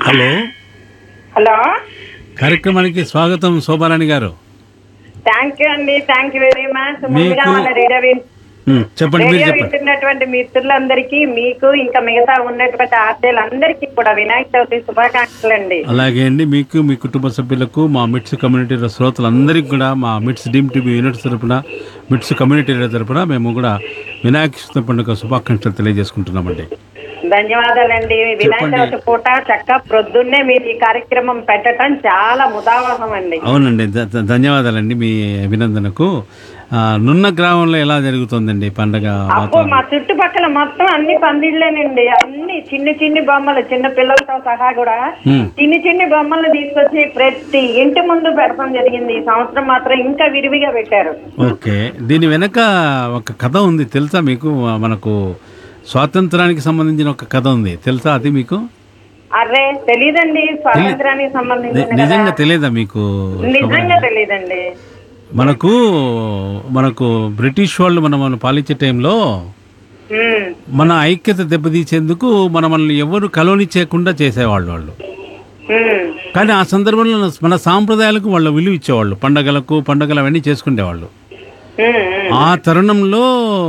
Hello hello కార్యక్రమానికి స్వాగతం Shobharani garu thank you అండి థ్యాంక్ యూ వెరీ మచ్ ముందుగా మీకు- మన రేడియో విన్- ఉమ్, చెప్పండి మీరు రేడియో చెప్పండి వింటున్నటువంటి మిత్రులందరికీ మీకు ఇంకా మిగతా ఉన్నటువంటి ఆర్జీలందరికీ కూడా వినాయక చవితి శుభాకాంక్షలు అండి అలాగే అండి మీకు మీ కుటుంబ సభ్యులకు మా మిట్స్ కమ్యూనిటీ శ్రోతలందరికీ కూడా మా మిట్స్ డీమ్ టీవీ యూనిట్స్ తరపున మిట్స్ కమ్యూనిటీ తరపున మేము కూడా వినాయక చవితి పండుగ శుభాకాంక్షలు తెలియజేసుకుంటున్నామండి ధన్యవాదాలండి వినాయక చెప్పండి. చవితి పూట చక్క ప్రొద్దున్నే మీరు ఈ కార్యక్రమం పెట్టడం చాలా ముదావహం అండి అవునండి ధ- ధ- ధన్యవాదాలండి మీ అభినందనకు ఆ, నున్న గ్రామంలో ఎలా జరుగుతుందండి పండగ అబ్బో వాతావరణం మా చుట్టుపక్కల మొత్తం అన్ని పందిళ్ళేనండి అన్ని చిన్ని చిన్ని బొమ్మలు చిన్న పిల్లలతో సహా కూడా ఉమ్, చిన్ని చిన్ని బొమ్మలు తీసుకొచ్చి ప్రతి ఇంటి ముందు పెడతాం జరిగింది ఈ సంవత్సరం మాత్రం ఇంకా విరివిగా పెట్టారు ఓకే దీని వెనక ఒక కథ ఉంది తెలుసా మీకు మనకు స్వాతంత్రానికి సంబంధించిన ఒక కథ ఉంది తెలుసా అది మీకు అరే తెలీదండి స్వాతంత్రానికి ని- సంబంధించిన నిజంగా తెలియదా మీకు నిజంగా తెలీదండి మనకు మనకు బ్రిటిష్ వాళ్ళు మనం మనం పాలించే టైంలో ఉమ్, మన ఐక్యత దెబ్బతీసేందుకు మన మనల్ని ఎవరు కలోని చేయకుండా చేసేవాళ్ళు వాళ్ళు ఉమ్, కానీ ఆ సందర్భంలో మన సాంప్రదాయాలకు వాళ్ళు విలువ ఇచ్చేవాళ్ళు పండగలకు పండగలు అవన్నీ చేసుకునేవాళ్ళు ఉమ్, ఉమ్. ఆ తరుణంలో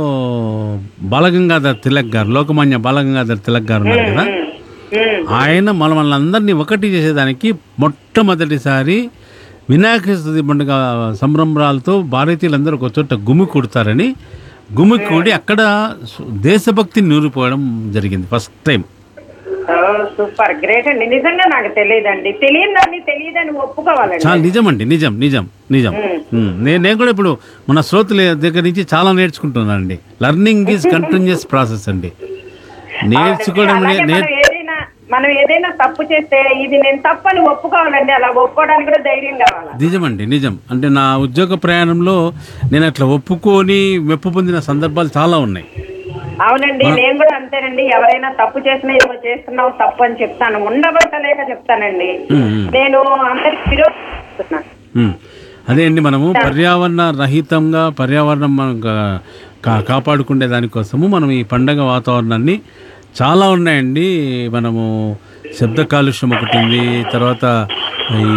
బాలగంగాధర్ తిలక్ గారు లోకమాన్య బాలగంగాధర్ తిలక్ గారు ఉన్నారు కదా ఉమ్, ఆయన మన మనల్ని ఒకటి చేసేదానికి మొట్టమొదటిసారి వినాయక చవితి పండుగ సంరంభాలతో భారతీయులందరూ ఒక చోట గుమి కూడతారని గుమి కూడి అక్కడ సు- దేశభక్తిని నూరిపోవడం జరిగింది ఫస్ట్ టైం ఓ, సూపర్ గ్రేట్ అండి నిజంగా నాకు తెలియదండి తెలియదని తెలియదని ఒప్పుకోవాలండి చాలా నిజం అండి నిజం నిజం నిజం ఉమ్, నేను నేను కూడా ఇప్పుడు మన శ్రోతల దగ్గర నుంచి చాలా నేర్చుకుంటున్నానండి లర్నింగ్ ఈజ్ కంటిన్యూస్ ప్రాసెస్ అండి నేర్చుకోవడం అలాగే నే- మనం ఏదైనా మనం ఏదైనా తప్పు చేస్తే ఇది నేను తప్పు అని ఒప్పుకోవాలండి అలా ఒప్పుకోవడానికి కూడా ధైర్యం కావాలి నిజమండి నిజం అంటే నా ఉద్యోగ ప్రయాణంలో నేను అట్లా ఒప్పుకొని మెప్పు పొందిన సందర్భాలు చాలా ఉన్నాయి అవునండి నేను కూడా అంతేనండి ఎవరైనా తప్పు చేసినా ఏమో చేస్తున్నావు తప్పు అని చెప్తాను ఉండబట్టలేక చెప్తానండి ఉమ్, ఉమ్, నేను అందరికి విరోధిస్తున్నా ఉమ్. అదే అండి మనము పర్యావరణ రహితంగా పర్యావరణం మనం కా- కా- కాపాడుకునే దానికోసము మనం ఈ పండగ వాతావరణాన్ని చాలా ఉన్నాయండి మనము శబ్ద కాలుష్యం ఒకటి ఉంది తర్వాత ఈ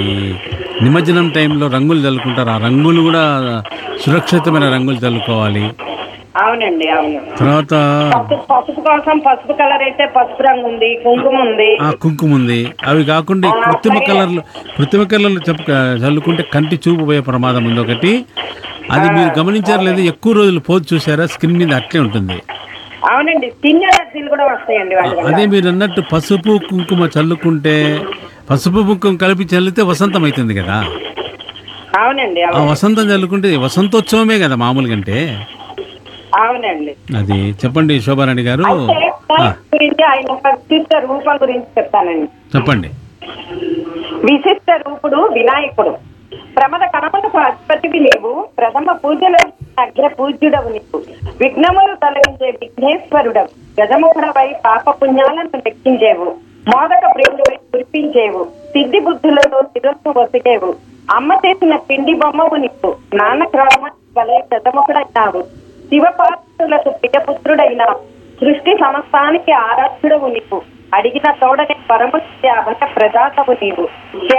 నిమజ్జనం టైంలో రంగులు చల్లుకుంటారు ఆ రంగులు కూడా సురక్షితమైన రంగులు చల్లుకోవాలి అవునండి అవును తర్వాత పసుపు పసుపు కోసం పసుపు కలర్ అయితే పసుపు రంగు ఉంది కుంకుమ ఉంది ఆ కుంకుమ ఉంది అవి కాకుండా ఈ కృత్రిమ కలర్లు కృత్రిమ కలర్లు చెప్పు చల్లుకుంటే కంటి చూపు పోయే ప్రమాదం ఉంది ఒకటి అది మీరు గమనించారు లేదా ఎక్కువ రోజులు పోదు చూసారా స్కిన్ మీద అట్లే ఉంటుంది అవునండి స్కిన్ ఎలర్జీలు కూడా వస్తాయండి వాళ్ళ వల్ల. అదే మీరు అన్నట్టు పసుపు కుంకుమ చల్లుకుంటే పసుపు కుంకుమ కలిపి చల్లితే వసంతం అవుతుంది కదా అవునండి ఆ అవును వసంతం చల్లుకుంటే వసంతోత్సవమే కదా మామూలుగా అంటే అవునండి అది చెప్పండి శోభారాణి గారు అయితే దాని గురించి ఆయన ఒక విశిష్ట రూపం గురించి చెప్తానండి చెప్పండి విశిష్ట రూపుడు వినాయకుడు ప్రమద కణములకు అధిపతివి నీవు ప్రథమ పూజలో అగ్ర పూజ్యుడవు నీవు విఘ్నములు తొలగించే విఘ్నేశ్వరుడవు గజముఖుడవై పాప పుణ్యాలను లెక్కించేవు మోదక ప్రియుడివై కురిపించేవు సిద్ధి బుద్ధులతో శిరస్సు వసికేవు అమ్మ చేసిన పిండి బొమ్మవు నీవు నాన్న క్రమ వలె గజముఖుడైనావు శివపార్వతులకు ప్రియపుత్రుడైనావు సృష్టి సమస్తానికి ఆరాధ్యుడవు నీవు అడిగిన తోడనే పరమస్య అభయ ప్రదాతవు నీవు